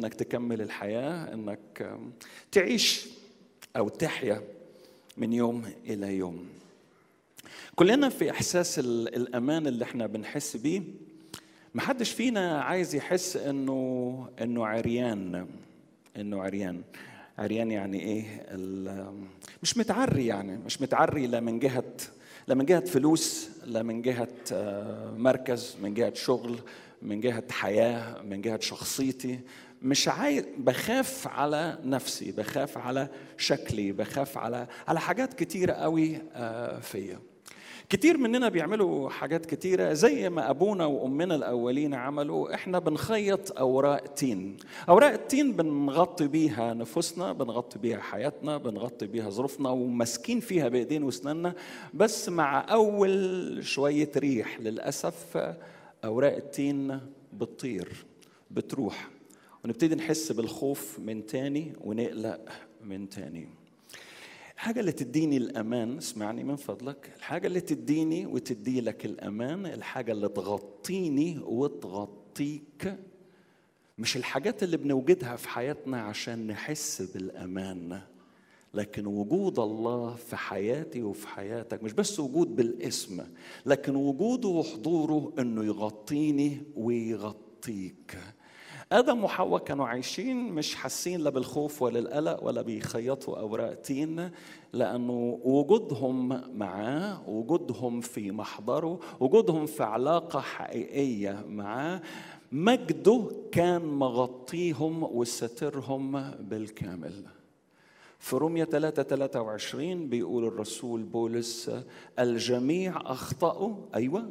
انك تكمل الحياه انك تعيش او تحيا من يوم الى يوم كلنا في احساس الامان اللي احنا بنحس بيه محدش فينا عايز يحس انه انه عريان انه عريان عريان يعني ايه مش متعري يعني مش متعري لا من جهه لا من جهه فلوس لا من جهه مركز من جهه شغل من جهه حياه من جهه شخصيتي مش عايز بخاف على نفسي بخاف على شكلي بخاف على على حاجات كتيره قوي فيا كتير مننا بيعملوا حاجات كتيرة زي ما أبونا وأمنا الأولين عملوا إحنا بنخيط أوراق تين أوراق التين بنغطي بيها نفوسنا بنغطي بيها حياتنا بنغطي بيها ظروفنا وماسكين فيها بإيدين وأسناننا بس مع أول شوية ريح للأسف أوراق التين بتطير بتروح ونبتدي نحس بالخوف من تاني ونقلق من تاني الحاجة اللي تديني الأمان اسمعني من فضلك الحاجة اللي تديني وتدي لك الأمان الحاجة اللي تغطيني وتغطيك مش الحاجات اللي بنوجدها في حياتنا عشان نحس بالأمان لكن وجود الله في حياتي وفي حياتك مش بس وجود بالاسم لكن وجوده وحضوره انه يغطيني ويغطيك ادم وحواء كانوا عايشين مش حاسين لا بالخوف ولا القلق ولا بيخيطوا اوراق تين لانه وجودهم معاه وجودهم في محضره وجودهم في علاقه حقيقيه معاه مجده كان مغطيهم وسترهم بالكامل في رومية 3 23 بيقول الرسول بولس الجميع أخطأوا أيوة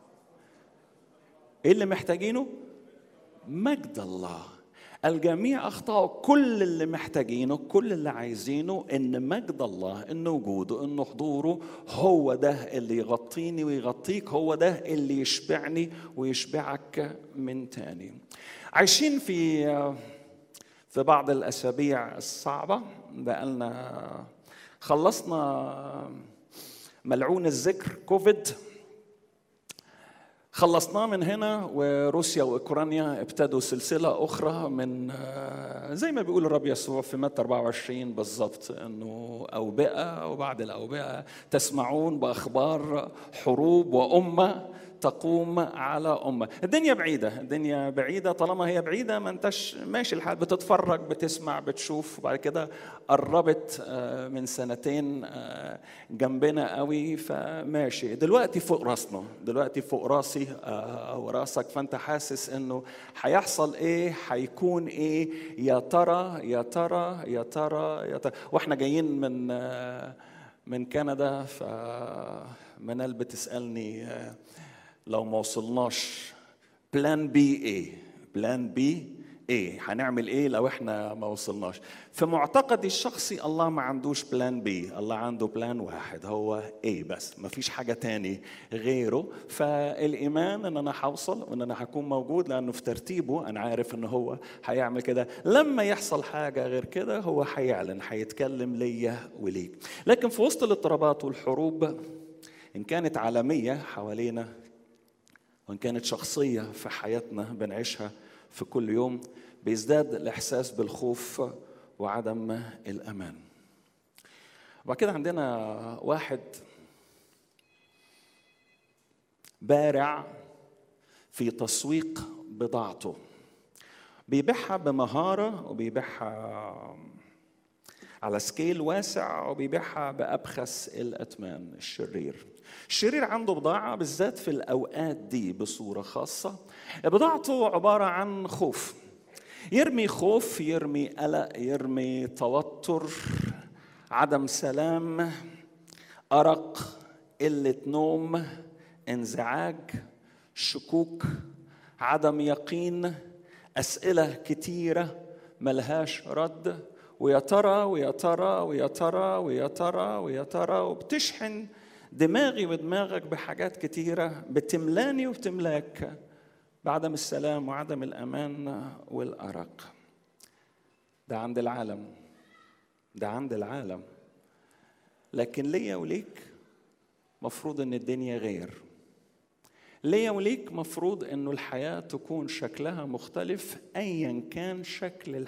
إيه اللي محتاجينه؟ مجد الله الجميع اخطاوا كل اللي محتاجينه كل اللي عايزينه ان مجد الله ان وجوده ان حضوره هو ده اللي يغطيني ويغطيك هو ده اللي يشبعني ويشبعك من تاني عايشين في في بعض الاسابيع الصعبه بقالنا خلصنا ملعون الذكر كوفيد خلصناه من هنا وروسيا واوكرانيا ابتدوا سلسله اخرى من زي ما بيقول الرب يسوع في متى 24 بالظبط انه اوبئه وبعد الاوبئه تسمعون باخبار حروب وامه تقوم على أمة الدنيا بعيدة الدنيا بعيدة طالما هي بعيدة ما انتش ماشي الحال بتتفرج بتسمع بتشوف وبعد كده قربت من سنتين جنبنا قوي فماشي دلوقتي فوق راسنا دلوقتي فوق راسي أو راسك فأنت حاسس إنه هيحصل إيه هيكون إيه يا ترى يا ترى يا ترى يا ترى وإحنا جايين من من كندا فمنال بتسألني لو ما وصلناش بلان بي ايه بلان بي ايه هنعمل ايه لو احنا ما وصلناش في معتقدي الشخصي الله ما عندوش بلان بي الله عنده بلان واحد هو ايه بس ما فيش حاجه تاني غيره فالايمان ان انا هوصل وان انا هكون موجود لانه في ترتيبه انا عارف ان هو هيعمل كده لما يحصل حاجه غير كده هو هيعلن هيتكلم ليا وليك لكن في وسط الاضطرابات والحروب ان كانت عالميه حوالينا وان كانت شخصيه في حياتنا بنعيشها في كل يوم بيزداد الاحساس بالخوف وعدم الامان وبعد كده عندنا واحد بارع في تسويق بضاعته بيبيعها بمهاره وبيبيعها على سكيل واسع وبيبيعها بأبخس الأثمان الشرير الشرير عنده بضاعة بالذات في الأوقات دي بصورة خاصة بضاعته عبارة عن خوف يرمي خوف يرمي قلق يرمي توتر عدم سلام أرق قلة نوم انزعاج شكوك عدم يقين أسئلة كتيرة ملهاش رد ويا ترى ويا ترى ويا ترى ويا ترى ويا ترى وبتشحن دماغي ودماغك بحاجات كتيرة بتملاني وبتملاك بعدم السلام وعدم الأمان والأرق ده عند العالم ده عند العالم لكن ليا وليك مفروض ان الدنيا غير ليا وليك مفروض انه الحياه تكون شكلها مختلف ايا كان شكل